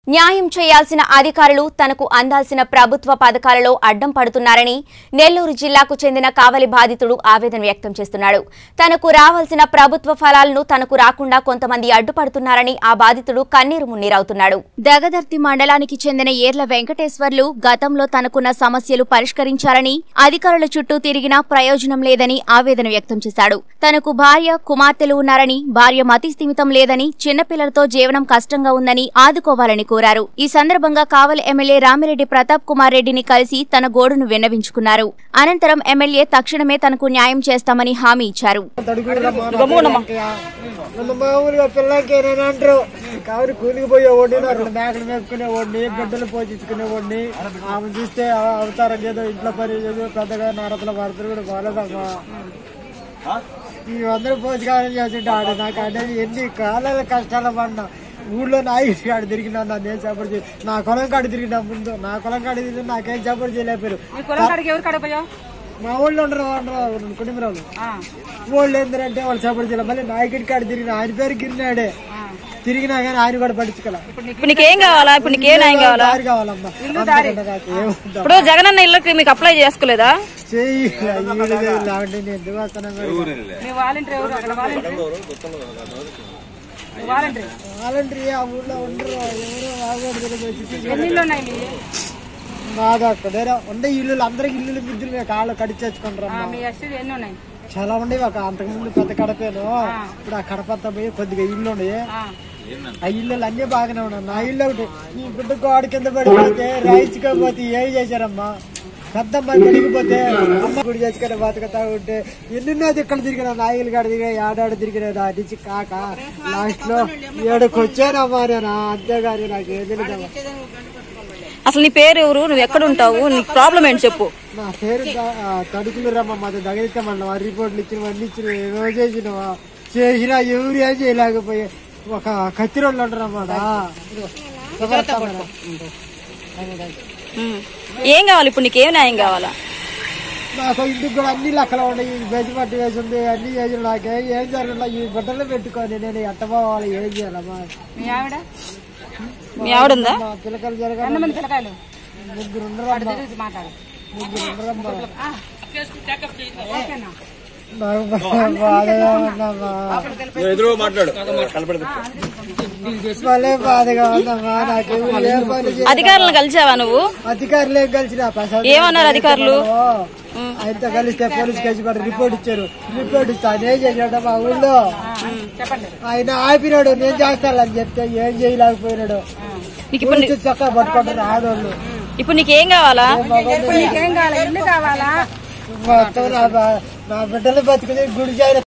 న్యాయం చేయాల్సిన అధికారులు తనకు అందాల్సిన ప్రభుత్వ పథకాలలో అడ్డం పడుతున్నారని నెల్లూరు జిల్లాకు చెందిన కావలి బాధితుడు ఆవేదన వ్యక్తం చేస్తున్నాడు తనకు రావాల్సిన ప్రభుత్వ ఫలాలను తనకు రాకుండా కొంతమంది అడ్డుపడుతున్నారని ఆ బాధితుడు కన్నీరు మున్నీరవుతున్నాడు దగదర్తి మండలానికి చెందిన ఏర్ల వెంకటేశ్వర్లు గతంలో తనకున్న సమస్యలు పరిష్కరించాలని అధికారుల చుట్టూ తిరిగినా ప్రయోజనం లేదని ఆవేదన వ్యక్తం చేశాడు తనకు భార్య కుమార్తెలు ఉన్నారని భార్య మతి స్థిమితం లేదని చిన్నపిల్లలతో జీవనం కష్టంగా ఉందని ఆదుకోవాలని కోరారు ఈ సందర్భంగా కావలి ఎమ్మెల్యే రామిరెడ్డి ప్రతాప్ కుమార్ రెడ్డిని కలిసి తన గోడును విన్నవించుకున్నారు అనంతరం ఎమ్మెల్యే తక్షణమే తనకు న్యాయం చేస్తామని హామీ ఇచ్చారు మన మామూలుగా పిల్లలకి నేను అంటారు కావాలి కూలికి పోయే వాడిని నా రెండు మేకలు మేపుకునే వాడిని బిడ్డలు పోషించుకునే వాడిని ఆమె చూస్తే అవ- అవతారం ఏదో ఇంట్లో పని ఏదో పెద్దగా నరతల పడతారు కూడా బాగాలేదమ్మా ఈ అందరూ పోషకాలం చేస్తుంటే ఆడు నాకు అంటే ఎన్ని కాలాల కష్టాలు పడినా ఊళ్ళో నాయకుడి కాడ తిరిగినా నేను సపోర్ట్ చేయ నా పొలం కాడ తిరిగినా ముందు నా పొలం కాడ తిరిగి నాకేం సపోర్ట్ చేయలేకపోయారు నీ పొలం కాడికి ఎవరు కాడిపోయావు మా ఊళ్ళో ఉండరు ఉండరు కుటుంబంలో వాళ్ళు ఏంటంటే వాళ్ళు సపోర్ట్ చేయాలి మళ్ళీ నాయకుడి కాడ తిరిగిన ఆయన పేరు గిరినాడే తిరిగినా కానీ ఆయన కూడా పట్టించుకోలే ఇప్పుడు నీకేం కావాలా ఇప్పుడు నీకేం న్యాయం కావాలా దారి కావాలమ్మా అంతకంటే నాకు ఏముందో. ఇప్పుడు జగనన్న ఇళ్ళకి మీకు అప్లై చేసుకోలేదా చెయ్యి లాంటి నేను ఎందుకు వస్తాను మీ వాలంటీర్ ఎవరు అక్కడ వాలంటీర్ వాలంటీర్ వాలంటరీ ఆ ఊళ్ళో ఉండరు ఎవరో ఆగోడు తెలియదు వచ్చి ఎన్ని ఇళ్ళు ఉన్నాయి మీవి? మాకు అక్కడ ఉండే ఇల్లు అందరికి ఇల్లు మిద్దులు కాళ్ళు కడిచేసుకుంటారు ఆ, మీ ఎస్టీ ఎన్ని ఉన్నాయి చాలా ఉండేవి ఒక అంతకుముందు పెద్ద కడపేను ఇప్పుడు ఆ కడపంతా పోయి కొద్దిగా ఇల్లు ఉన్నాయి ఆ, ఆ ఇల్లు అన్ని బాగానే ఉన్నాయి నా ఇల్లు ఒకటి ఈ గుడ్డ గోడ కింద పడిపోతే రాయించుకోకపోతే ఏం చేశారమ్మా పెద్ద అమ్మాయి పడిగిపోతే అమ్మ గుడి చేసుకుని బతుకుతా ఉంటే ఎన్నెన్నో ఇక్కడ తిరిగిన నాయకులు కాడ తిరిగిన ఏడాడు తిరిగిన నా నుంచి కాక లాస్ట్ లో ఏడుకు వచ్చానమ్మా నేను అంతేగాని నాకు ఏం తెలియదమ్మా అసలు నీ పేరు ఎవరు నువ్వు ఎక్కడ ఉంటావు నీ ప్రాబ్లం ఏంటి చెప్పు నా పేరు ద- ఆ, తడుకులు రమ్మ మాది దగలిస్తామన్నా రిపోర్ట్లు ఇచ్చిన అన్ని ఇచ్చిన ఏమో చేసినవా చేసినా ఎవరు ఏం చేయలేకపోయే ఒక కత్తి రోడ్లు అంటారన్నమాట ఉమ్. ఏం కావాలి ఇప్పుడు నీకేం న్యాయం కావాలా నాకు ఇంటికి కూడా అన్ని లెక్కలు ఉన్నాయి బెజ్ పట్టి వేసింది అన్ని చేసి నాకే ఏం జరగట్లా ఈ బట్టలు పెట్టుకొని నేను ఎట్ట పోవాలి ఏం చేయాలమ్మా మీ ఆవిడ మీ ఆవిడ ఉందా మా పిల్లకలు జరగాలి ఎంతమంది పిల్లకాయలు ముగ్గురు ఉండరమ్మా మాట్లాడు ముగ్గురు ఉండరమ్మా ఓకేనా నాకు బాధగా ఉందమ్మా ఎదురు మాట్లాడు కనపడదు భలే బాధగా ఉందమ్మా నాకు ఏ పని చేయ- అధికారులను కలిసావా నువ్వు అధికారులు ఏం కలిసిన ప్రసాద్ ఏమన్నారు అధికారులు? ఆయనతో కలిస్తే పోలీస్ కేసు కూడా రిపోర్ట్ ఇచ్చారు రిపోర్ట్ ఇస్తా ఆయన ఏం చేశాడు మా ఊళ్ళో చెప్పండి ఆయన ఆపినాడు నేను చేస్తాను అని చెప్తే ఏం చేయలేకపోయినాడు నీకు ఇప్పుడు పోలీసు చొక్కా పట్టుకుంటారు ఆడవాళ్ళు ఇప్పుడు నీకేం కావాలా మొత్తం నా బ- నా బిడ్డలు బతుకుని గుడి చేయాలి